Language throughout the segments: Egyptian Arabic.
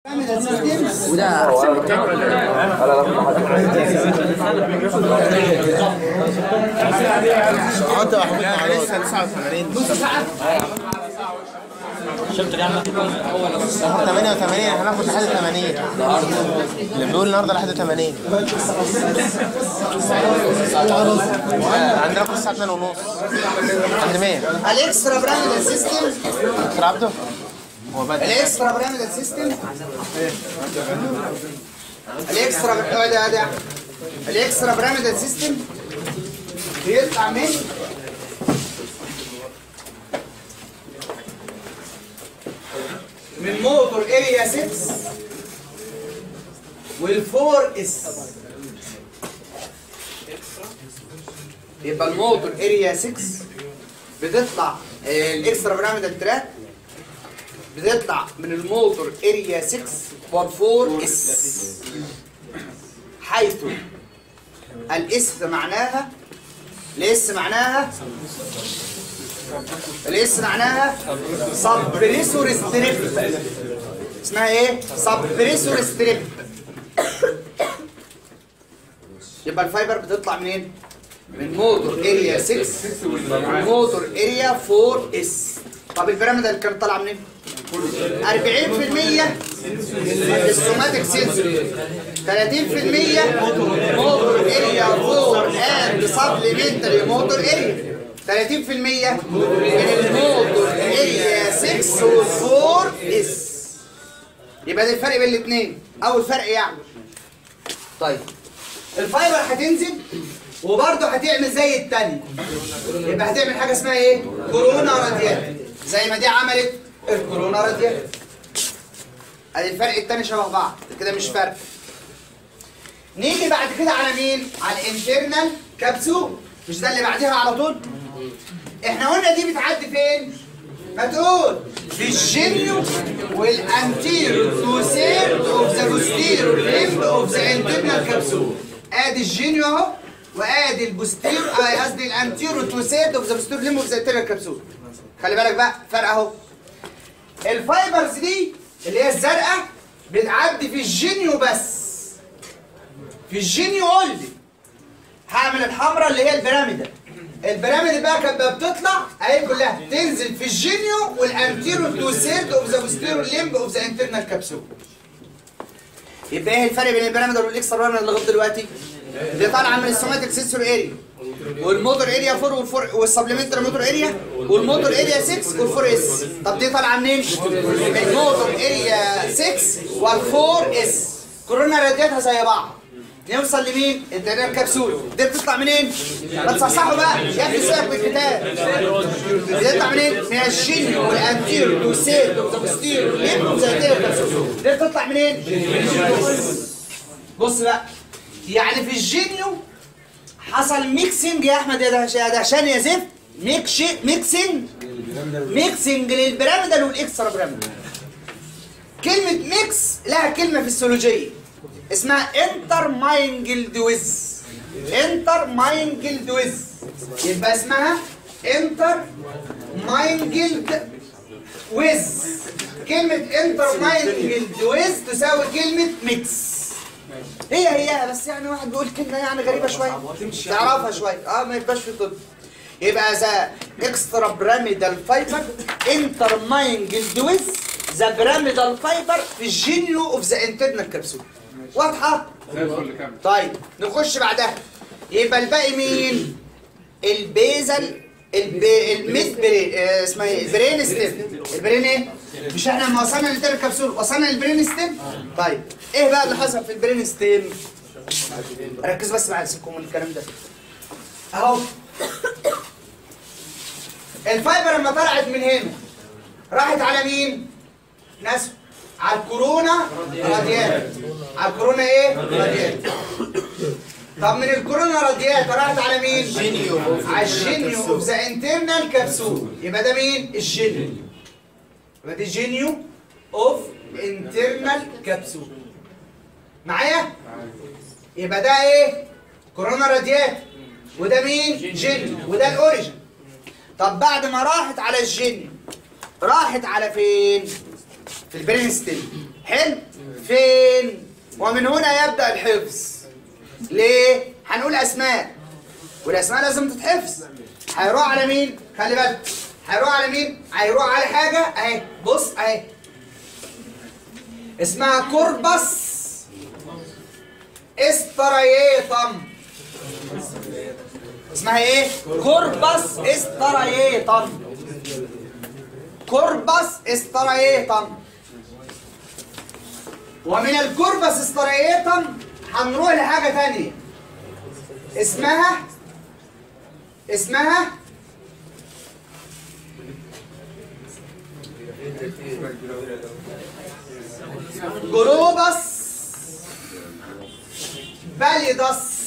وده انت يا حبيبي لا لسه 89 شفت كام اول 88 هناخد لحد 80 اللي بيقول النهارده لحد 80 عندنا الساعه 2 ونص عند مين؟ الاكسترا براند سيستم دكتور عبده؟ هو بدأ الاكسترا براند سيستم الاكسترا ده ده ده الاكسترا براند سيستم بيطلع من من موتور اريا 6 والفور اس يبقى الموتور اريا 6 بتطلع آه، الاكسترا بيراميدال تراك بتطلع من الموتور اريا 6 والفور اس حيث الاس معناها الاس معناها الاس معناها سبريسور ستريب اسمها ايه؟ سبريسور ستريب يبقى الفايبر بتطلع منين؟ من موتور اريا 6 موتور اريا 4 اس طب البيراميدال كانت طالعه منين؟ 40% السوماتيك سنسوري 30% موتور اريا 4 اند سبليمنتري موتور اريا 30% من الموتور اريا 6 وال4 اس يبقى ده الفرق بين الاثنين اول فرق يعني طيب الفايبر هتنزل وبرضه هتعمل زي التاني يبقى هتعمل حاجه اسمها ايه؟ كورونا راديات زي ما دي عملت الكورونا راديات ادي الفرق التاني شبه بعض كده مش فرق نيجي بعد كده على مين؟ على الانترنال كبسول مش ده اللي بعديها على طول؟ احنا قلنا دي بتعدي فين؟ ما تقول في الجينيو والانتيرو تو سيرد اوف ذا بوستيرو ليمب اوف ذا انترنال كبسول ادي الجينيو اهو وادي البوستيرو آه، قصدي الانتيرو تو سيرد اوف ذا بوستيرو ليمب اوف ذا انترنال كبسول خلي بالك بقى فرق اهو الفايبرز دي اللي هي الزرقاء بتعدي في الجينيو بس في الجينيو اونلي هعمل الحمراء اللي هي البيراميدال البيراميد بقى كانت بقى بتطلع اهي كلها تنزل في الجينيو والانتيرو تو سيرد اوف ذا بوستيرو ليمب اوف ذا انترنال كابسول يبقى ايه الفرق بين البيراميدال والاكسترا بيراميدال لغايه دلوقتي؟ دي طالعه من السوماتيك سنسور اريا والموتور اريا 4 والفور والسبلمنتري موتور اريا والموتور اريا 6 والفور اس طب دي طالعه منين؟ من الموتور اريا 6 والفور اس كورونا رادياتها زي بعض نوصل لمين؟ الدنيا كبسول دي بتطلع منين؟ ما تصحصحوا بقى يا ابني سيبك من الكتاب بتطلع منين؟ من الجينيو والانتيرو والسيد والبوستيرو ليه زي كده الكبسول دي بتطلع منين؟ بص بقى يعني في الجينيو حصل ميكسنج يا احمد يا دهش- يا دهشان يا زفت ميكش ميكسنج ميكسنج للبيراميدال والاكسترا بيراميدال كلمة ميكس لها كلمة فيسيولوجية اسمها انتر ماينجلد ويز انتر ماينجلد ويز يبقى اسمها انتر ماينجلد ويز كلمة انتر ماينجلد ويز تساوي كلمة ميكس هي هي بس يعني واحد بيقول كلمة يعني غريبة شوية تعرفها شوية اه ما يبقاش في طب يبقى ذا اكسترا بيراميدال فايبر انتر ماينجلد ويز ذا بيراميدال فايبر في الجينيو اوف ذا انترنال كبسول واضحة؟ طيب نخش بعدها يبقى الباقي مين؟ البيزل الب... الميد برين آه، اسمها ايه؟ البرين ستيم البرين ايه؟ مش احنا لما وصلنا للتر كبسول وصلنا للبرين ستيم؟ طيب ايه بقى اللي حصل في البرين ستيم؟ ركز بس معايا سيبكم من الكلام ده اهو الفايبر لما طلعت من هنا راحت على مين؟ ناس على الكورونا راديات على الكورونا ايه؟ راديات طب من الكورونا راديات راحت على مين؟ جينيو على الجينيو اوف ذا انترنال كبسول يبقى ده مين؟ الجينيو يبقى دي جينيو اوف انترنال كبسول معايا؟ يبقى ده ايه؟ كورونا راديات وده مين؟ جينيو وده الاوريجن طب بعد ما راحت على الجينيو راحت على فين؟ في البرين ستيم حلو فين ومن هنا يبدا الحفظ ليه هنقول اسماء والاسماء لازم تتحفظ هيروح على مين خلي بالك هيروح على مين هيروح على حاجه اهي بص اهي اسمها كوربس استريتم اسمها ايه كوربس استريتم كوربس استريتم ومن الكوربس استريتم هنروح لحاجة تانية اسمها اسمها جلوبس باليدس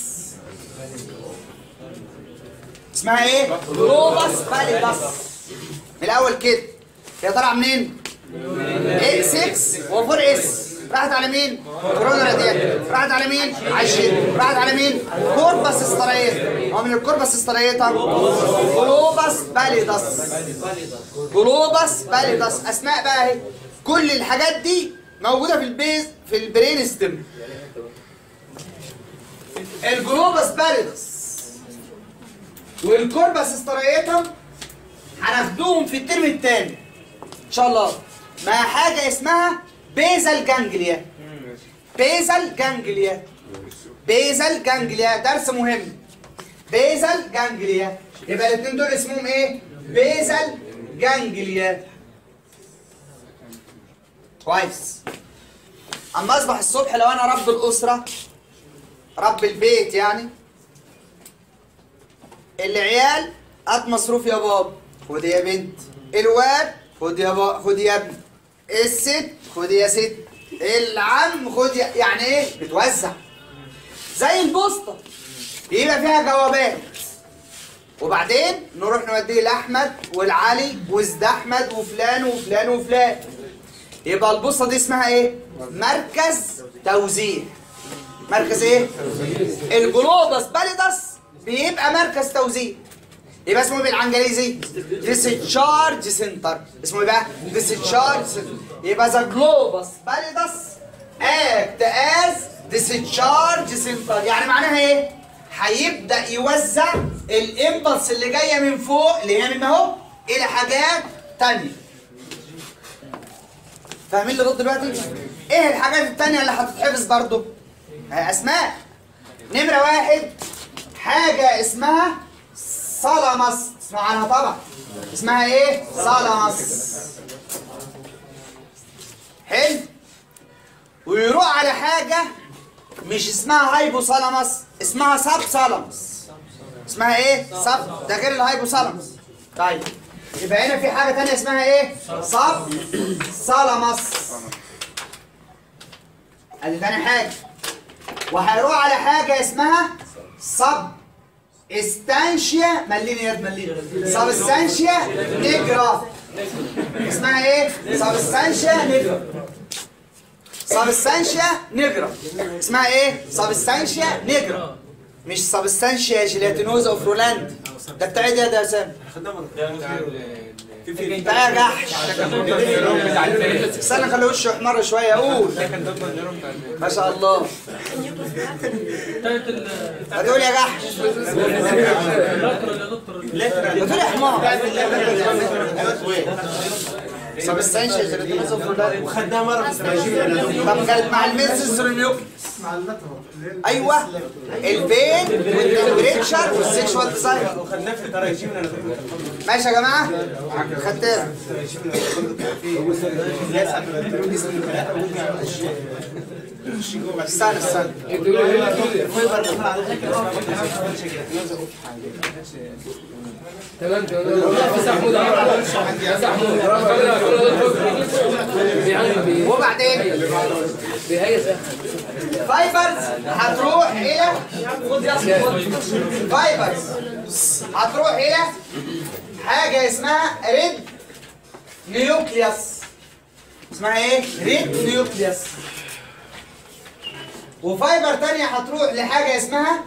اسمها ايه؟ جلوبس باليدس من الاول كده هي طالعه منين؟ ايه 6 و 4 اس راحت على مين؟ كورونا راديال راحت على مين؟ على الشد راحت على مين؟ كوربس استريت هو من الكوربس استريتا جلوبس باليدس جلوبس باليدس اسماء بقى اهي كل الحاجات دي موجوده في البيز في البرين ستيم الجلوبس باليدس والكوربس استريتم هناخدوهم في الترم الثاني ان شاء الله مع حاجه اسمها بيزل جانجليا بيزل جانجليا بيزل جانجليا درس مهم بيزل جانجليا يبقى الاثنين دول اسمهم ايه بيزل جانجليا كويس اما اصبح الصبح لو انا رب الاسره رب البيت يعني العيال هات مصروف يا بابا خد يا بنت الواد خد يا بابا خد يا ابني الست خد يا ست العم خد يا يعني ايه بتوزع زي البوسطه يبقى فيها جوابات وبعدين نروح نوديه لاحمد والعلي وزد احمد وفلان وفلان وفلان يبقى البوسطه دي اسمها ايه مركز توزيع مركز ايه الجلوبس باليدس بيبقى مركز توزيع يبقى اسمه ايه بالانجليزي ديسشارج سنتر اسمه ايه بقى ديسشارج سنتر يبقى ذا جلوبس باليدس اكت از ديسشارج سنتر يعني معناها ايه هيبدا يوزع الامبلس اللي جايه من فوق اللي هي من اهو الى حاجات تانية فاهمين لغايه دلوقتي ايه الحاجات التانية اللي هتتحفظ برضو آه، اسماء نمره واحد حاجه اسمها صلمس اسمع عنها طبعا اسمها ايه صلمس حلو ويروح على حاجه مش اسمها هايبوثالاموس اسمها سب ثالاموس اسمها ايه سب ده غير الهايبوثالاموس طيب يبقى هنا في حاجه تانية اسمها ايه سب ثالاموس ادي تاني حاجه وهيروح على حاجه اسمها سب استانشيا مليني يد مليني سبستانشيا نيجرا اسمها ايه سبستانشيا نيجرا سبستانشيا نيجرا اسمها ايه سبستانشيا نيجرا مش سبستانشيا جيلاتينوزا اوف رولاند ده بتاع ايه ده ده يا سام بتاع يا جحش استنى خلي وشه يحمر شويه قول ما شاء الله هتقول يا جحش هتقول يا حمار سبستانشيا جيلاتينوزا اوف رولاند وخدناها مره في طب كانت مع الميزز رينيوك ايوه البين والتمبريتشر والسكشوال ديزاين وخدناه في تراجيم ماشي يا جماعه خدتها استنى استنى تمام تمام بس محمود بس محمود وبعدين بهي فايبرز هتروح الى خد يا أخي، خد. فايبرز هتروح الى حاجه اسمها ريد نيوكليوس اسمها ايه ريد نيوكليوس وفايبر تانية هتروح لحاجه اسمها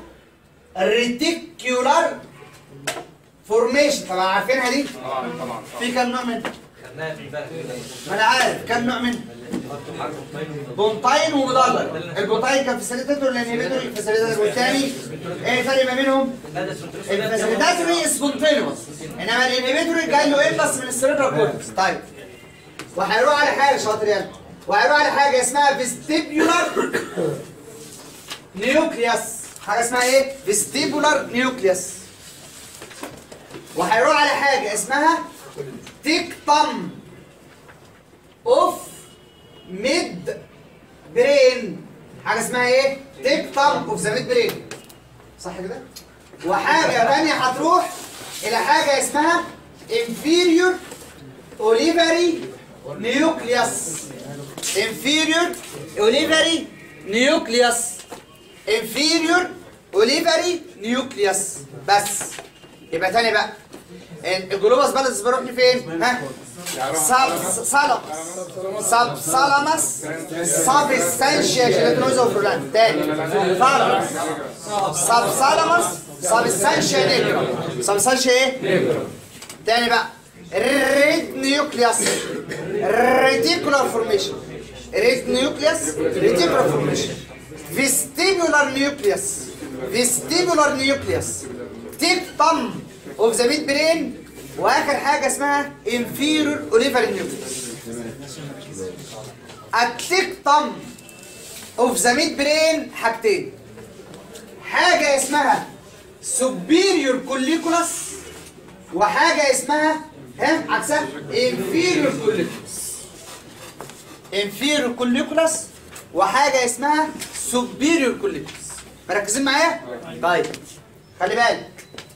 الريتيكيولار فورميشن طبعا عارفينها دي في كام نوع منها ما انا عارف كم نوع منه بونتاين ومدلل البونتاين كان فاسيليتاتور الانهبيتور فاسيليتاتور والتاني ايه الفرق ما بينهم؟ الفاسيليتاتور سبونتينوس انما الانهبيتور جاي له امبس من السيربرال كورتكس طيب وهيروح على حاجه شاطر يلا وهيروح على حاجه اسمها فيستيبيولار نيوكليوس حاجه اسمها ايه؟ فيستيبولار نيوكليوس وهيروح على حاجه اسمها تيكتم اوف ميد برين حاجه اسمها ايه؟ تيكتم اوف ذا ميد برين صح كده؟ وحاجه تانية هتروح الى حاجه اسمها inferior olivary nucleus inferior olivary nucleus inferior olivary nucleus بس يبقى تاني بقى الجلوبس بالانس بيروح لفين؟ ها؟ سب سالامس سب سالامس سبستانشيا جيلاتينوزا وفرولان تاني ثالامس سب سالامس سبستانشيا نيجرا سبستانشيا ايه؟ تاني بقى ريد نيوكليوس ريتيكولار فورميشن ريد نيوكليوس ريتيكولار فورميشن فيستيبولار نيوكليوس فيستيبولار نيوكليوس تيكتم اوف ذا ميد برين واخر حاجه اسمها انفيرور اوليفر نيوكليوس التيكتم اوف ذا ميد برين حاجتين حاجه اسمها سوبيريور كوليكولاس وحاجه اسمها ها عكسها انفيريور كوليكولاس انفيريور كوليكولاس وحاجه اسمها سوبيريور كوليكولاس مركزين معايا طيب خلي بالك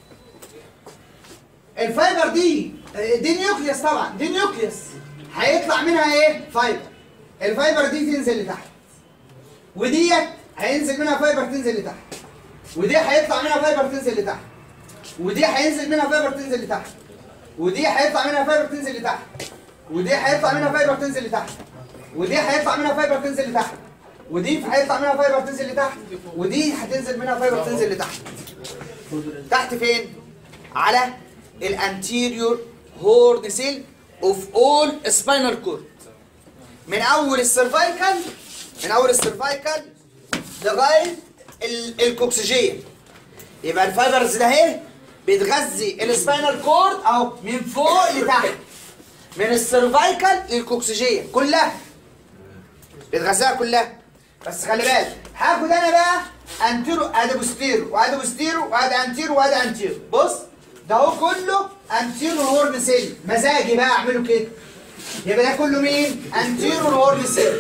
الفايبر دي دي نيوكليوس طبعا دي نيوكليوس هيطلع منها ايه فايبر الفايبر دي تنزل لتحت وديت هينزل منها فايبر تنزل لتحت ودي هيطلع منها فايبر تنزل لتحت ودي هينزل منها فايبر تنزل لتحت ودي هيطلع منها فايبر تنزل لتحت ودي هيطلع منها فايبر تنزل لتحت ودي هيطلع منها فايبر تنزل لتحت ودي هيطلع منها فايبر تنزل لتحت ودي هتنزل منها فايبر تنزل لتحت تحت فين على الانتيريور هورن سيل اوف اول سباينال كورد من اول السيرفايكال من اول السيرفايكال لغايه ال- الكوكسجيه يبقى الفايبرز ده اهي بتغذي السباينال كورد اهو من فوق لتحت من السيرفايكال للكوكسجيه كلها بتغذيها كلها بس خلي بالك هاخد انا بقى انتيرو ادي بوستيرو وادي بوستيرو وادي انتيرو وادي انتيرو بص ده هو كله انتيرو هورن سيل مزاجي بقى اعمله كده يبقى ده كله مين انتيرو هورن سيل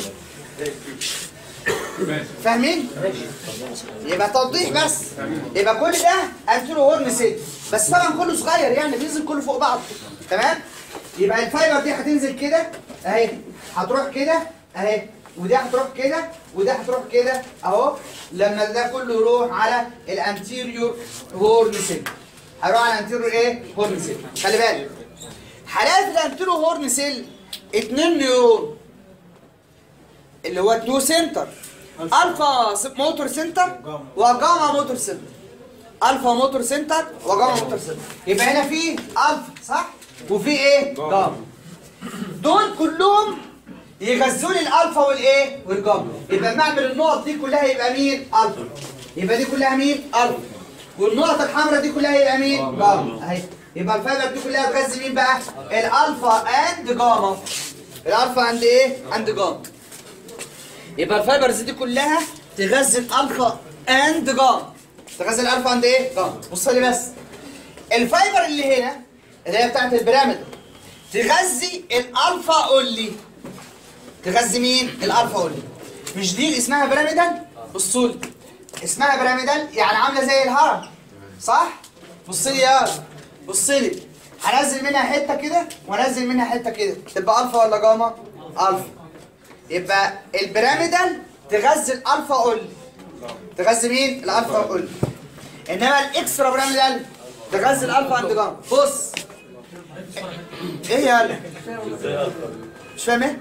فاهمين يبقى توضيح بس يبقى كل ده انتيرو هورن سيل بس طبعا كله صغير يعني بينزل كله فوق بعض تمام يبقى الفايبر دي هتنزل كده اهي هتروح كده اهي ودي هتروح كده ودي هتروح كده اهو لما ده كله يروح على الانتيريور هورن سيل هروح على الانتيريور ايه هورن سيل خلي بالك حالات الانتيريور هورن سيل اتنين نيورون اللي هو التو سنتر الفا س- موتور سنتر وجاما موتور سنتر الفا موتور سنتر وجاما موتور سنتر يبقى هنا في الفا صح وفي ايه جاما دول كلهم يغذوا لي الالفا والايه والجاما يبقى لما اعمل النقط دي كلها يبقى مين الفا يبقى دي كلها مين الفا والنقط الحمراء دي كلها يبقى مين جاما اهي يبقى الفايبر دي كلها تغذي مين بقى الالفا اند جاما الالفا عند ايه عند جاما يبقى الفايبرز دي كلها تغذي الالفا اند جاما تغذي الالفا عند ايه جاما بص لي بس الفايبر اللي هنا اللي هي بتاعت البيراميد تغذي الالفا اولي تغذي مين الالفا اولي مش دي اللي اسمها بيراميدال بصوا لي اسمها بيراميدال يعني عامله زي الهرم صح بص لي يا بص لي هنزل منها حته كده وانزل منها حته كده تبقى الفا ولا جاما الفا يبقى البيراميدال تغذي الالفا اولي تغذي مين الالفا اولي انما الاكسترا بيراميدال تغذي الالفا عند جاما بص ايه يا مش فاهم ايه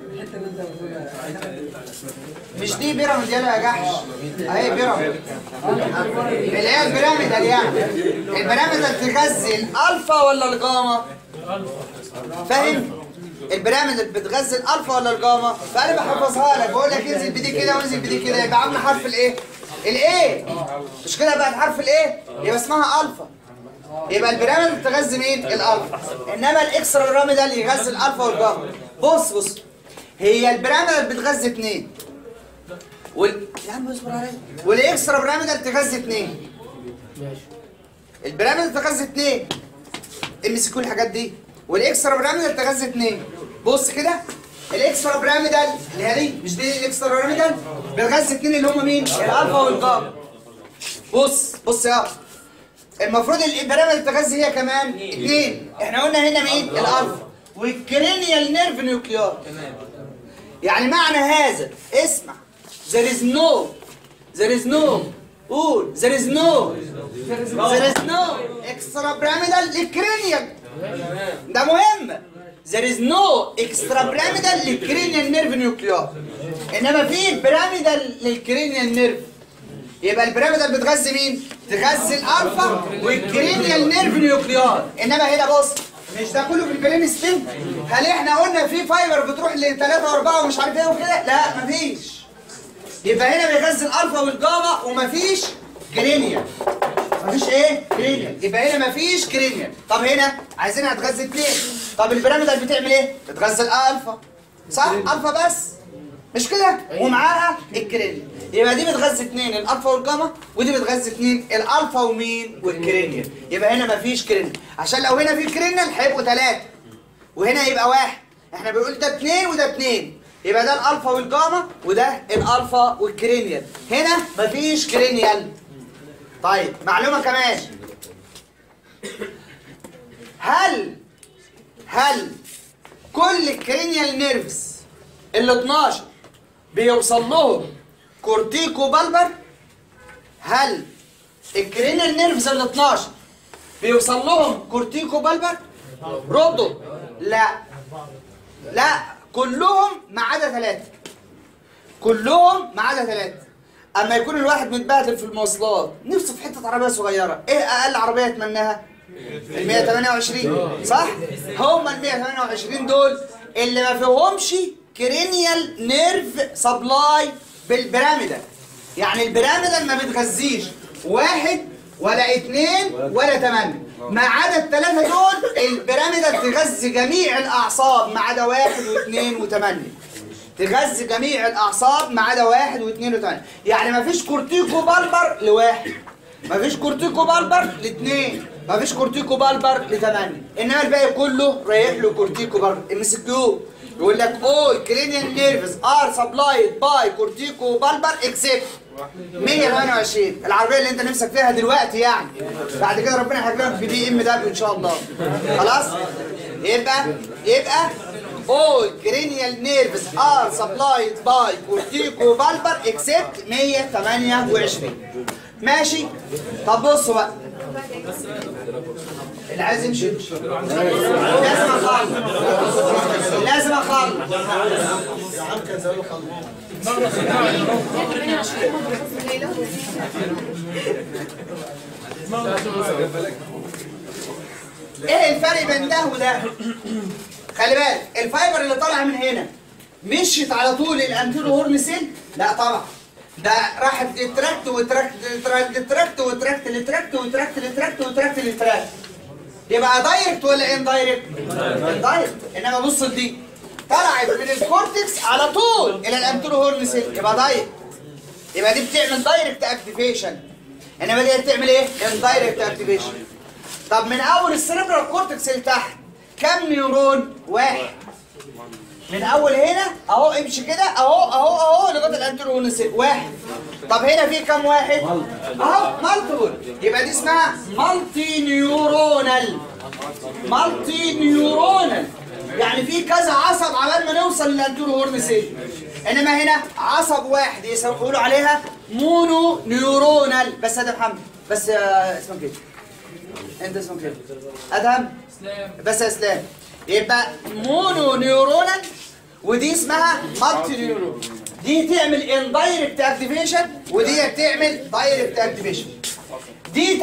مش دي بيراميد يلا يا جحش اهي بيراميد اللي هي البيراميدال يعني البيراميدال تغذي الالفا ولا الجاما فاهم البيراميد اللي بتغذي الالفا ولا الجاما فانا بحفظها لك بقول لك انزل بدي كده وانزل بدي كده يبقى عامله حرف الايه الايه مش كده بقى حرف الايه يبقى اسمها الفا يبقى البيراميد بتغذي مين الالفا انما الاكسترا بيراميدال يغذي الالفا والجاما بص بص هي البيراميد بتغذي اثنين وال... يا عم اصبر عليا والاكسترا بيراميدال تغذي اثنين البيراميد تغذي اثنين امسكوا الحاجات دي والاكسترا بيراميدال تغذي اثنين بص كده الاكسترا بيراميدال اللي هي دي مش دي الاكسترا بيراميدال بتغذي اثنين اللي هم مين الالفا والجاما بص بص يا المفروض البيراميدال تغذي هي كمان اثنين احنا قلنا هنا مين الالفا والكرينيال نيرف نيوكليار يعني معنى هذا اسمع there is no there is no قول there is no there is no extra pyramidal للكرينيال ده مهم there is no extra pyramidal للكرينيال نيرف نيوكليار انما في بيراميدال للكرينيال نيرف يبقى البيراميدال بتغذي مين؟ تغذي الالفا والكرينيال نيرف نيوكليار انما هنا بص مش ده كله في البرين ستيم هل احنا قلنا في فايبر بتروح لثلاثة واربعة ومش عارف ايه وكده لا مفيش يبقى هنا بيغذي الالفا والجاما ومفيش كرينيال مفيش ايه كرينيال يبقى هنا مفيش كرينيال طب هنا عايزينها تغذي اثنين طب البيراميدال بتعمل ايه بتغذي الالفا صح الفا بس مش كده ومعاها الكرينيال يبقى دي بتغذي اثنين الالفا والجاما ودي بتغذي اثنين الالفا ومين والكرينيال يبقى هنا مفيش كرينيال عشان لو هنا في كرينيال هيبقوا ثلاثه وهنا يبقى واحد احنا بنقول ده اثنين وده اثنين يبقى ده الالفا والجاما وده الالفا والكرينيال هنا مفيش كرينيال طيب معلومه كمان هل هل كل الكرينيال نيرفز ال 12 بيوصل لهم كورتيكو بالبر هل الكرينيال نيرفز ال 12 بيوصل لهم كورتيكو بالبر ردوا لا لا كلهم ما عدا ثلاثة كلهم ما عدا ثلاثة اما يكون الواحد متبهدل في المواصلات نفسه في حتة عربية صغيرة ايه اقل عربية يتمناها ال 128 صح هم ال 128 دول اللي ما فيهمش كرينيال نيرف سبلاي بالبيراميدال يعني البيراميدال ما بتغذيش واحد ولا اثنين ولا ثمانية ما عدا الثلاثة دول البيراميدال تغذي جميع الأعصاب ما عدا واحد واثنين وثمانية تغذي جميع الأعصاب ما عدا واحد واثنين وثمانية يعني ما فيش كورتيكو بالبر لواحد ما فيش كورتيكو بالبر لاثنين ما فيش كورتيكو بالبر لثمانية إنما الباقي كله رايح له كورتيكو بالبر ام اس كيو يقول لك all cranial nerves are supplied by cortico bulbar except 128 العربيه اللي انت نفسك فيها دلوقتي يعني بعد كده ربنا هيكرمك في دي ام دبليو ان شاء الله خلاص يبقى يبقى all cranial nerves are supplied by cortico bulbar except 128 ماشي طب بصوا بقى اللي عايز يمشي يمشي. لازم اخلص لازم اخلص ايه الفرق بين ده وده خلي بالك الفايبر اللي طالع من هنا مشيت على طول الانتيرو هورن سيل لا طبعا ده راحت للتراكت وتراكت للتراكت وتراكت للتراكت وتراكت للتراكت وتراكت للتراكت يبقى دايركت ولا ان دايركت؟ دايركت انما بص دي طلعت من الكورتكس على طول الى الانتيرو هورن سيل يبقى دايركت يبقى دي بتعمل دايركت اكتيفيشن انما دي بتعمل ايه؟ ان دايركت اكتيفيشن طب من اول السيربرال كورتكس لتحت كم نيورون؟ واحد من اول هنا اهو امشي كده اهو اهو اهو لغايه الانترو سيل واحد طب هنا في كم واحد؟ اهو مالتيبل يبقى دي اسمها مالتي نيورونال مالتي نيورونال يعني في كذا عصب عبال ما نوصل للانترو هورن سيل انما هنا عصب واحد يقولوا عليها مونو نيورونال بس هذا محمد بس آه، اسمك ايه؟ انت اسمك ايه؟ ادهم بس يا اسلام يبقى مونو نيورونال ودي اسمها مالتي نيورون دي تعمل اندايركت اكتيفيشن ودي تعمل دايركت اكتيفيشن دي 80%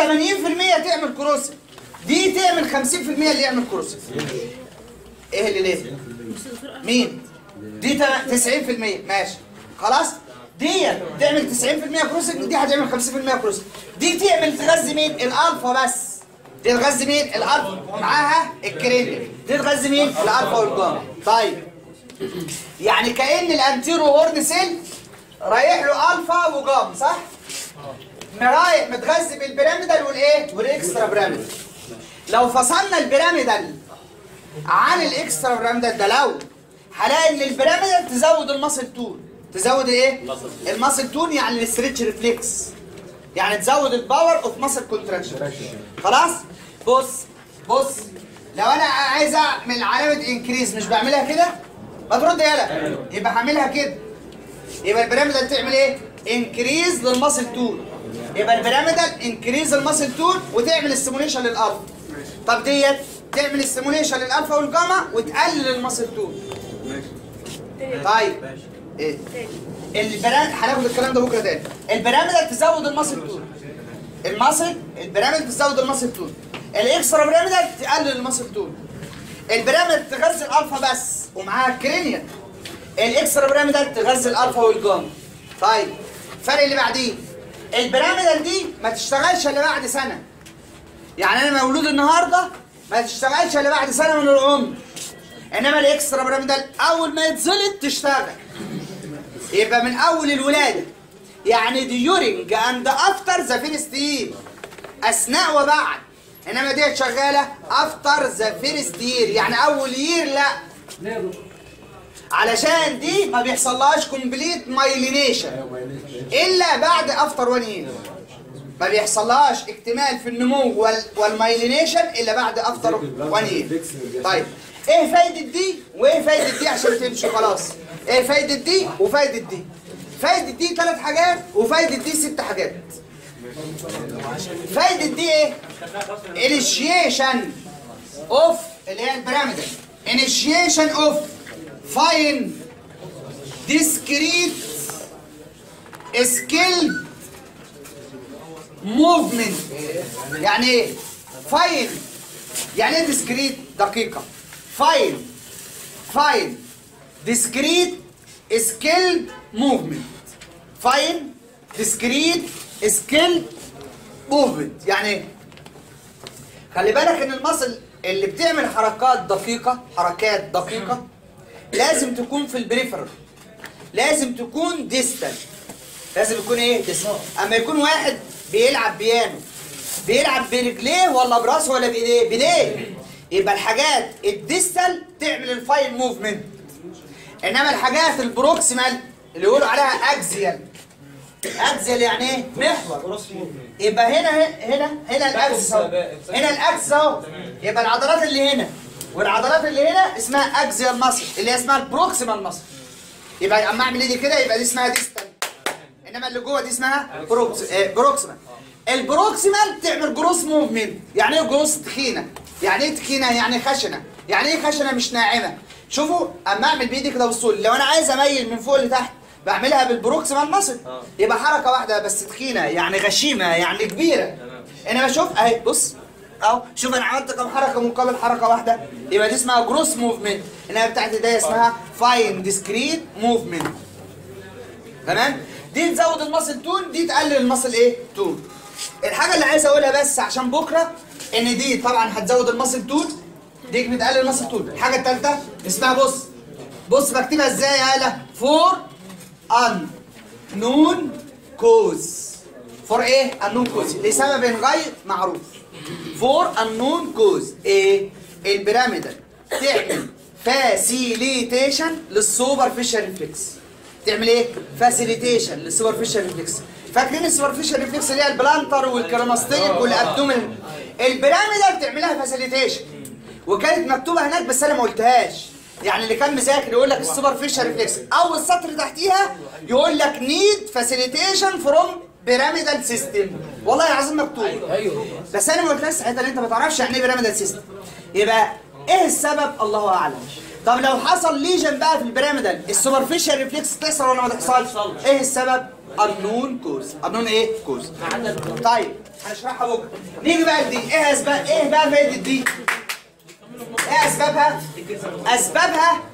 تعمل كروسيف دي تعمل 50% اللي يعمل كروسيف ايه اللي ليه مين دي تا- 90% ماشي خلاص دي تعمل 90% كروسنج دي هتعمل 50% كروسنج دي تعمل تغذي مين الالفا بس دي تغذي مين الالفا ومعاها الكرينيال دي تغذي مين الالفا والجاما طيب يعني كأن الانتيرو هورن سيل رايح له الفا وجاما صح رايح متغذي بالبيراميدال والايه والاكسترا بيراميدال لو فصلنا البيراميدال عن الاكسترا بيراميدال ده لو هلاقي ان البيراميدال تزود الماسل تون تزود ايه الماسل تون يعني الستريتش ريفلكس يعني تزود الباور اوف ماسل كونتراكشن خلاص بص بص لو انا عايز اعمل علامه انكريز مش بعملها كده ما ترد يالا يبقى هعملها كده يبقى البيراميدال تعمل ايه انكريز للماسل تون يبقى البيراميدال انكريز الماسل تون وتعمل ستيموليشن للالفا طب ديت تعمل ستيموليشن للالفا والجاما وتقلل الماسل تون طيب ايه البيراميد هناخد الكلام ده بكره تاني البيراميدال تزود الماسل تون الماسل البيراميد تزود الماسل تون الاكسترا بيراميدال تقلل الماسل تون البيراميد تغذي الالفا بس ومعاها الكرينيال الاكسترا بيراميدال تغذي الالفا والجاما طيب الفرق اللي بعديه البيراميدال دي ما تشتغلش الا بعد سنه يعني انا مولود النهارده ما تشتغلش الا بعد سنه من العمر انما الاكسترا بيراميدال اول ما يتزلط تشتغل يبقى من اول الولاده يعني ديورنج اند افتر ذا فيرست يير اثناء وبعد انما دي شغاله افتر ذا فيرست يير يعني اول يير لا علشان دي ما بيحصلهاش كومبليت مايلينيشن الا بعد افتر 1 يير ما بيحصلهاش اكتمال في النمو وال والمايلينيشن الا بعد افتر 1 يير طيب ايه فايده دي وايه فايده دي عشان تمشي خلاص ايه فايده دي وفايده دي فايده دي ثلاث حاجات وفايده دي ست حاجات فايده دي ايه initiation of اللي هي البيراميدال initiation of fine discrete skill movement يعني ايه فاين يعني ايه discrete دقيقة فاين فاين discrete skill movement فاين discrete skill movement يعني ايه خلي بالك ان المصل اللي بتعمل حركات دقيقة حركات دقيقة لازم تكون في البريفرال لازم تكون ديستال لازم يكون ايه ديستال اما يكون واحد بيلعب بيانو بيلعب برجليه ولا براسه ولا بايديه بايديه يبقى الحاجات الديستال تعمل الفاين موفمنت انما الحاجات البروكسيمال اللي يقولوا عليها اكزيال اكزيال يعني ايه محور يبقى هنا هنا هنا الاكسس اهو هنا الاكسس اهو يبقى العضلات اللي هنا والعضلات اللي هنا اسمها اكزيال ماسل اللي هي اسمها البروكسيمال ماسل يبقى اما اعمل ايدي كده يبقى دي اسمها ديستال انما اللي جوه دي اسمها بروكس آه، بروكسيمال البروكسيمال تعمل جروس موفمنت يعني ايه جروس تخينه يعني ايه تخينه يعني خشنه يعني ايه خشنه مش ناعمه شوفوا اما اعمل بايدي كده بصوا لو انا عايز اميل من فوق لتحت بعملها بالبروكسيمال ماسل يبقى حركه واحده بس تخينه يعني غشيمه يعني كبيره انما شوف اهي بص اهو شوف انا عملت كم حركه مقابل حركه واحده يبقى دي اسمها جروس موفمنت انما بتاعت ده اسمها فاين ديسكريت موفمنت تمام دي تزود المصل تون دي تقلل المصل ايه تون الحاجه اللي عايز اقولها بس عشان بكره ان دي طبعا هتزود المصل تون دي بتقلل المصل تون الحاجه الثالثه اسمها بص بص بكتبها ازاي يا هلا فور ان نون كوز فور ايه النون كوز لسبب غير معروف فور النون كوز ايه البيراميدال تعمل فاسيليتيشن للسوبرفيشال ريفلكس تعمل ايه فاسيليتيشن للسوبرفيشال ريفلكس فاكرين السوبرفيشال ريفلكس اللي هي البلانتر والكراماستيك والابدومين البيراميدال تعملها فاسيليتيشن وكانت مكتوبه هناك بس انا ما قلتهاش يعني اللي كان مذاكر يقول لك السوبرفيشال ريفلكس اول سطر تحتيها يقول لك نيد فاسيليتيشن فروم بيراميدال سيستم والله العظيم مكتوب ايوه بس انا ما قلتلكش ساعتها ان انت ما تعرفش يعني ايه بيراميدال سيستم يبقى ايه السبب الله اعلم طب لو حصل ليجن بقى في البيراميدال السوبرفيشال ريفلكس تحصل ولا ما تحصلش ايه السبب النون كوز النون ايه كوز طيب هنشرحها بكره نيجي بقى لدي ايه اسباب ايه بقى فايده دي ايه اسبابها اسبابها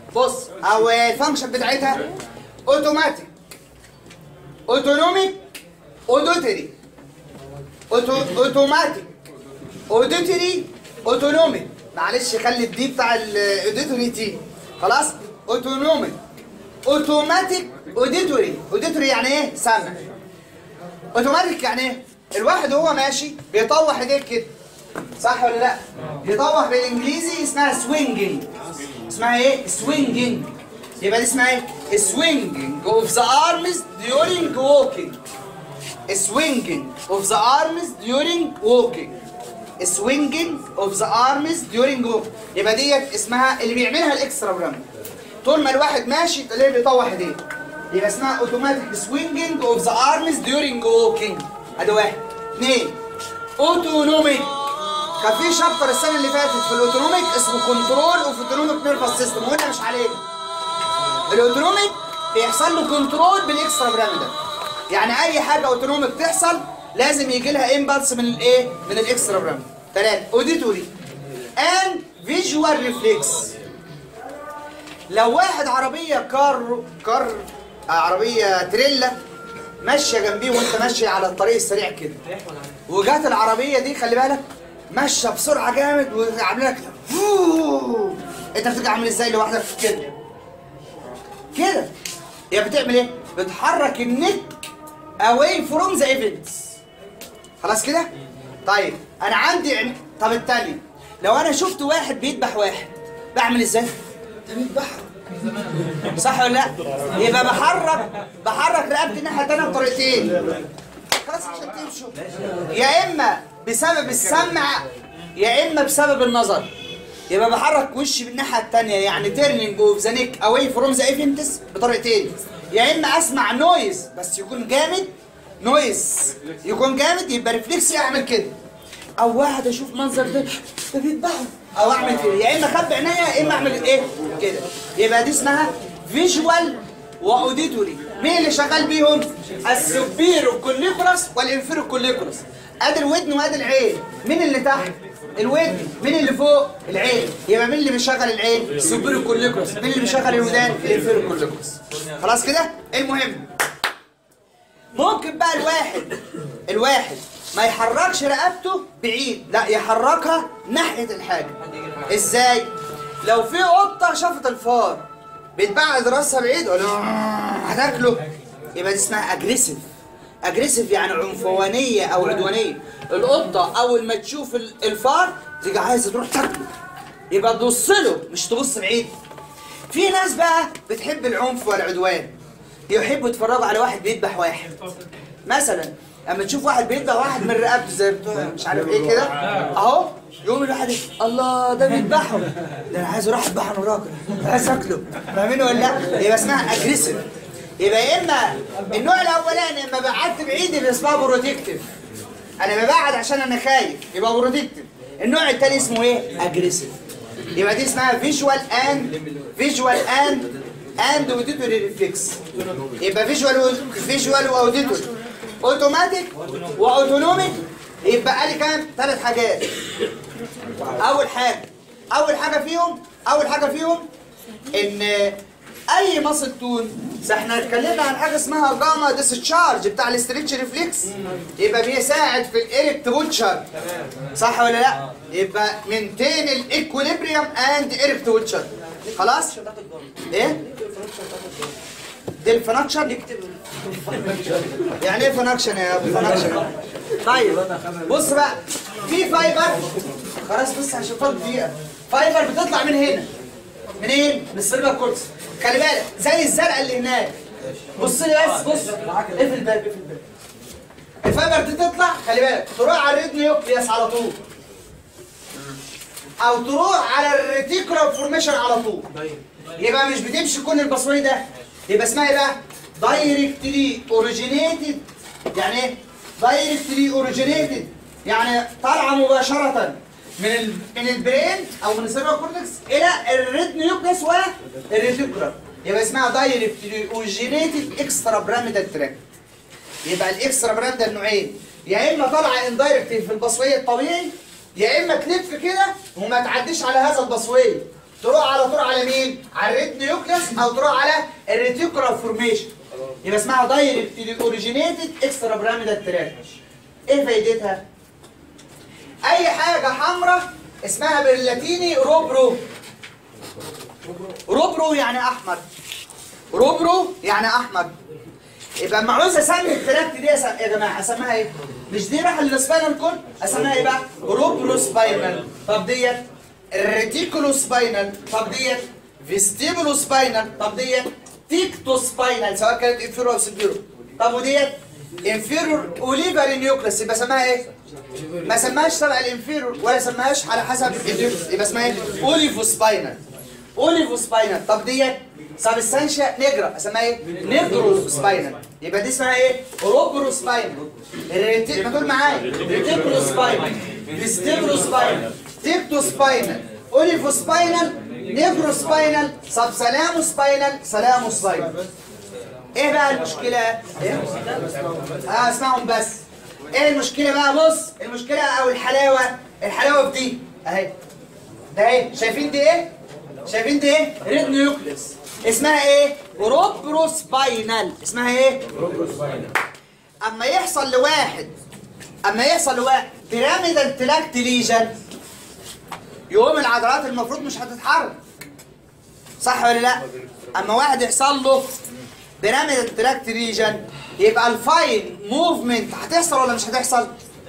بص او الفانكشن بتاعتها اوتوماتيك اوتونوميك اودوتري اوتوماتيك اوديتوري اوتونوميك معلش خلي الدي بتاع الاوديتوري تي خلاص اوتونوميك اوتوماتيك اوديتوري اوديتوري يعني ايه سمع اوتوماتيك يعني ايه الواحد وهو ماشي بيطوح ايديه كده صح ولا لا بيطوح بالانجليزي اسمها سوينجينج اسمها ايه سوينجينج يبقى دي اسمها ايه سوينجينج اوف ذا ارمز during walking swinging of the arms during walking swinging of the arms during walking يبقى ديت اسمها اللي بيعملها الاكسترا برام طول ما الواحد ماشي تلاقيه بيطوح ايديه يبقى اسمها اوتوماتيك swinging of the arms during walking ادي واحد اثنين اوتونوميك كان في شابتر السنه اللي فاتت في الاوتونوميك اسمه كنترول اوف اوتونوميك نيرفس سيستم وقلنا مش عليه الاوتونوميك بيحصل له كنترول بالاكسترا براميدال يعني اي حاجه اوتونوميك تحصل لازم يجي لها امبلس من الايه من الاكسترا براميدال ثلاثه اوديتوري اند فيجوال ريفلكس لو واحد عربيه كار كار آه، عربيه تريلا ماشيه جنبيه وانت ماشي على الطريق السريع كده وجات العربيه دي خلي بالك ماشيه بسرعه جامد وعامله لك فوو. انت بتبقى عامل ازاي لوحدك كده كده هي بتعمل ايه بتحرك النك away from the events خلاص كده طيب انا عندي عن- طب التاني لو انا شفت واحد بيذبح واحد بعمل ازاي ده بيذبحه صح ولا لا يبقى بحرك بحرك رقبتي الناحيه التانيه بطريقتين خلاص عشان تمشوا يا اما بسبب السمع يا اما بسبب النظر يبقى بحرك وشي بالناحيه التانيه يعني تيرنينج اوف ذا نيك اواي فروم ذا ايفنتس بطريقتين يا اما اسمع نويز بس يكون جامد نويز يكون جامد يبقى ريفلكسي اعمل كده او واحد اشوف منظر ده ده بيذبحه او اعمل كده يا اما اخبي عينيا يا اما اعمل ايه كده يبقى دي اسمها فيجوال واوديتوري مين اللي شغال بيهم السوبيرو كوليكولاس والانفيرو كوليكولاس ادي الودن وادي العين مين اللي تحت الودن مين اللي فوق العين يبقى مين اللي بيشغل العين السوبيرو كوليكولاس مين اللي بيشغل الودان الانفيرو كوليكولاس خلاص كده المهم ممكن بقى الواحد الواحد ما يحركش رقبته بعيد لا يحركها ناحية الحاجة ازاي لو في قطة شافت الفار بتبعد راسها بعيد ولا هتاكله يبقى دي اسمها اجريسيف اجريسيف يعني عنفوانية او عدوانية القطة اول ما تشوف ال- الفار تيجي عايزة تروح تاكله يبقى تبص له مش تبص بعيد في ناس بقى بتحب العنف والعدوان يحبوا يتفرجوا على واحد بيذبح واحد مثلا اما تشوف واحد بيذبح واحد من رقبته زي بتوع مش عارف ايه كده اهو يقوم الواحد يقول، الله ده بيذبحه ده انا عايز اروح اذبحه انا وراجل عايز اكله فاهمين ولا لا؟ يبقى اسمها اجريسيف يبقى يا اما النوع الاولاني اما بعدت بعيد يبقى اسمها بروتكتيف انا ببعد عشان انا خايف يبقى بروتكتيف النوع الثاني اسمه ايه اجريسيف يبقى دي اسمها فيجوال اند فيجوال اند اند اوديتوري ريفلكس يبقى فيجوال فيجوال واوديتوري اوتوماتيك واوتونوميك يبقى لي كام ثلاث حاجات اول حاجه اول حاجه فيهم اول حاجه فيهم ان اي ماسل تون احنا اتكلمنا عن حاجه اسمها جاما ديسشارج بتاع الاستريتش ريفلكس يبقى بيساعد في الايركت بوتشر صح ولا لا يبقى مينتين الايكوليبريم اند ايركت بوتشر خلاص ايه دي الفنكشن يعني ايه فنكشن يا ابو فنكشن طيب بص بقى في فايبر خلاص بس عشان فاضل دقيقه فايبر بتطلع من هنا منين؟ من السيرفر كورتس خلي بالك زي الزرقاء اللي هناك بص لي بس بص اقفل الباب اقفل الباب الفايبر دي تطلع خلي بالك تروح على الريد نيوكليوس على طول او تروح على الريتيكولار فورميشن على طول يبقى مش بتمشي كل البصوي ده يبقى اسمها ايه بقى؟ دايركتلي اوريجينيتد يعني ايه؟ دايركتلي اوريجينيتد يعني طالعه مباشره من ال... من البرين او من السيرفر كورتكس الى الريد نيوكليس والريتيكولار يبقى اسمها دايركتلي اوريجينيتد اكسترا براميدال تراك يبقى الاكسترا براميدال نوعين يا اما طالعه اندايركت في البصويه الطبيعي يا اما تلف كده وما تعديش على هذا البصويه تروح على طول على مين على الريد نيوكليس او تروح على الريتيكولار فورميشن يبقى اسمها دايركت اوريجينيتد اكسترا بيراميدال تراك ايه فايدتها اي حاجه حمراء اسمها باللاتيني روبرو روبرو يعني احمر روبرو يعني احمر يبقى لما عاوز اسمي التراكت دي أسم... يا جماعه اسميها ايه؟ مش دي راح للسباينال كول اسميها ايه بقى؟ روبرو سباينال طب ديت ريتيكولو سباينال طب ديت فيستيبولو سباينال طب ديت تيكتو سباينال سواء كانت انفيرور او سبيرو طب وديت انفيرور اوليفر نيوكلس يبقى اسمها ايه؟ ما سماهاش تبع الانفيرور ولا سماهاش على حسب النيوكلس يبقى اسمها ايه؟ اوليفو سباينال اوليفو سباينال طب ديت سبستانشيا نيجرا اسمها ايه؟ نيجرو سباينال يبقى دي اسمها ايه؟ روبرو سباينال الريتي- ما تقول معايا ريتيكولو سباينال فيستيبرو سباينال تيكتو سباينال اوليفو سباينال نيجرو سباينال سب سلامو سباينال سلامو سباينال ايه بقى المشكلة؟ ايه؟ اه اسمعهم بس ايه المشكلة بقى بص المشكلة او الحلاوة الحلاوة في دي اهي ده ايه شايفين دي ايه؟ شايفين دي ايه؟ ريد نيوكليس اسمها ايه؟ روبروسباينال اسمها ايه؟ اما يحصل لواحد اما يحصل لواحد بيراميدال تراكت ليجن يقوم العضلات المفروض مش هتتحرك صح ولا لا؟ اما واحد يحصل له بيراميدال تراكت ليجن يبقى الفاين موفمنت هتحصل ولا مش هتحصل؟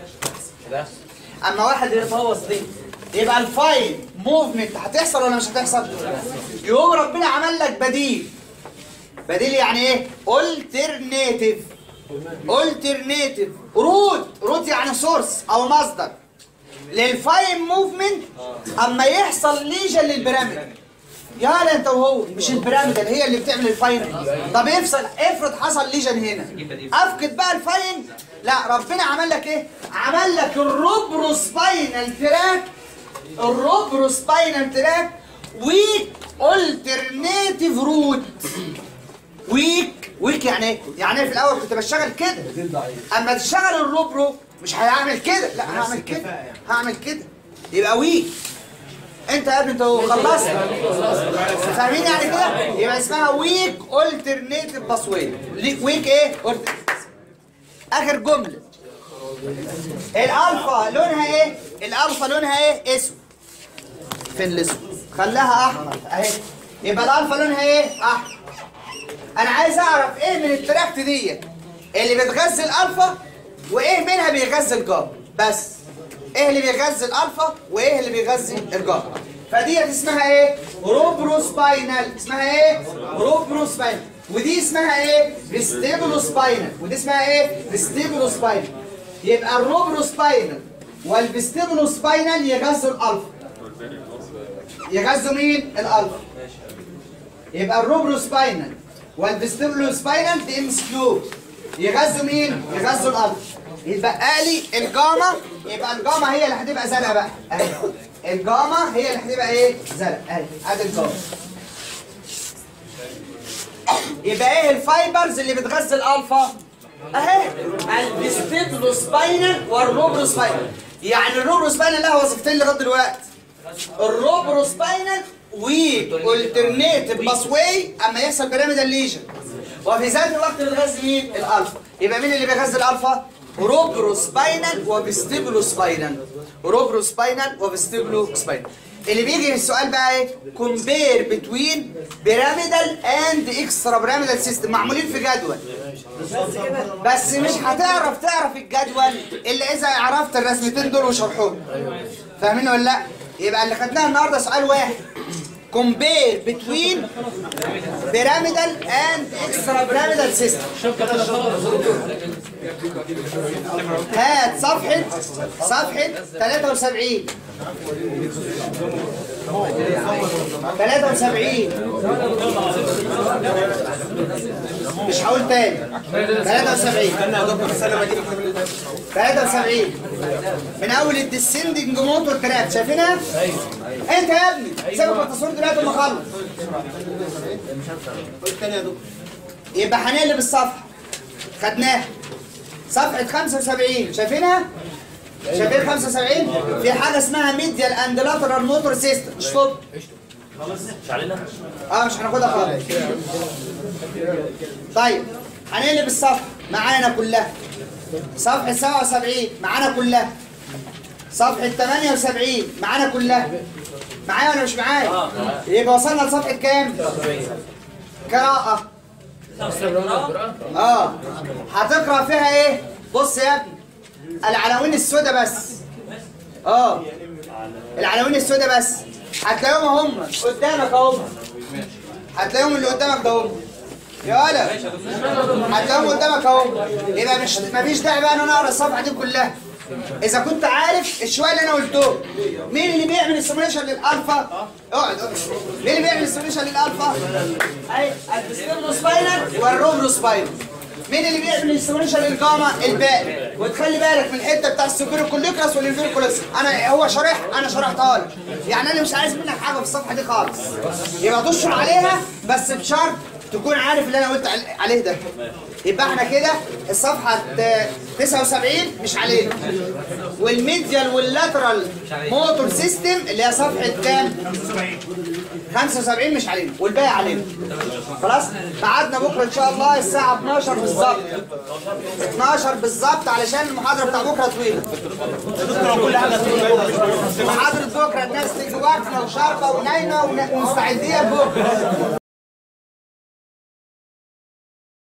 اما واحد يتهوص دي يبقى الفاين موفمنت هتحصل ولا مش هتحصل؟ يقوم ربنا عمل لك بديل بديل يعني ايه؟ الترنيتيف الترنيتيف روت روت يعني سورس او مصدر للفاين موفمنت اما يحصل ليجن للبيراميد يا انت وهو مش البيراميدال هي اللي بتعمل الفاين طب افصل افرض حصل ليجن هنا افقد بقى الفاين لا ربنا عمل لك ايه عمل لك الروبرو سباينال تراك الروبرو سباينال تراك ويك الترنيتيف روت ويك ويك يعني ايه؟ يعني ايه في الاول كنت بشتغل كده اما تشتغل الروبرو مش هيعمل كده لا هعمل كده هعمل كده يبقى ويك انت يا ابني انت خلصت فاهمين يعني كده يبقى اسمها ويك الترنيتيف باسوي ويك ايه alternate. اخر جمله الالفا لونها ايه الالفا لونها ايه اسود فين الاسود خلاها احمر اهي يبقى الالفا لونها ايه احمر انا عايز اعرف ايه من التراكت دي اللي بتغذي الالفا وايه منها بيغذي الجاما بس ايه اللي بيغذي الالفا وايه اللي بيغذي الجاما فديت اسمها ايه روبروسباينال اسمها ايه روبروسباينال ودي اسمها ايه فيستيبولوسباينال ودي اسمها ايه فيستيبولوسباينال يبقى الروبروسباينال والفيستيبولوسباينال يغذوا الالفا يغذوا مين الالفا يبقى الروبروسباينال والفيستيبولوسباينال دي ام كيو يغذوا مين يغذوا الالفا يبقى لي الجاما يبقى الجاما هي اللي هتبقى زرقاء بقى اهي الجاما هي اللي هتبقى ايه زرقاء اهي ادي الجاما يبقى ايه الفايبرز اللي بتغذي الالفا اهي الفيستيبولوسباينال والروبروسباينال يعني الروبروسباينال لها وظيفتين لغايه دلوقتي الروبروسباينال ويك الترنيتيف باسواي اما يحصل بيراميدال ليجن وفي ذات الوقت بتغذي مين؟ الالفا يبقى مين اللي بيغذي الالفا؟ روبروسباينال وفيستيبولوسباينال روبروسباينال وفيستيبولوسباينال اللي بيجي في السؤال بقى ايه؟ كومبير بتوين بيراميدال اند اكسترا بيراميدال سيستم معمولين في جدول بس مش هتعرف تعرف الجدول الا اذا عرفت الرسمتين دول وشرحهم فاهمين ولا لا؟ يبقى اللي خدناها النهارده سؤال واحد كومبير بتوين بيراميدال اند اكسترا بيراميدال سيستم هات صفحة صفحة 73 73 مش هقول تاني 73 73 من اول الديسندنج موتور تراك شايفينها؟ انت يا ابني سيبك من التصوير دلوقتي اما اخلص يبقى هنقلب الصفحة خدناها صفحة 75 شايفينها؟ شايفين 75 في حاجة اسمها ميديال اند لاترال موتور سيستم اشطب مش علينا اه مش هناخدها خالص طيب هنقلب الصفحه معانا كلها صفحه 77 معانا كلها صفحه 78 معانا كلها معايا ولا مش معايا يبقى وصلنا لصفحه كام قراءه اه هتقرا فيها ايه بص يا ابني العناوين السوداء بس اه العناوين السوداء بس هتلاقيهم هم قدامك اهو هتلاقيهم اللي قدامك ده هم يا ولا هتلاقيهم قدامك اهو يبقى مش مفيش داعي بقى ان انا اقرا الصفحه دي كلها اذا كنت عارف الشويه اللي انا قلته مين اللي بيعمل السيموليشن للالفا اقعد اقعد. مين اللي بيعمل السيموليشن للالفا اي الستيرنوسباينال والروبروسباينال مين اللي بيعمل السيموليشن للجاما الباقي وتخلي بالك من الحته بتاع السوبر كوليكراس والانفير كوليكراس انا هو شارح انا شرحتها لك يعني انا مش عايز منك حاجه في الصفحه دي خالص يبقى تشرح عليها بس بشرط تكون عارف اللي انا قلت عل- عليه ده يبقى احنا كده الصفحه آه، 79 مش علينا والميديال واللاترال موتور سيستم اللي هي صفحه كام 75 مش علينا والباقي علينا خلاص ميعادنا بكره ان شاء الله الساعه 12 بالظبط 12 بالظبط علشان المحاضره بتاع بكره طويله محاضره بكره الناس تيجي واقفه وشاربه ونايمه ومستعدين بكره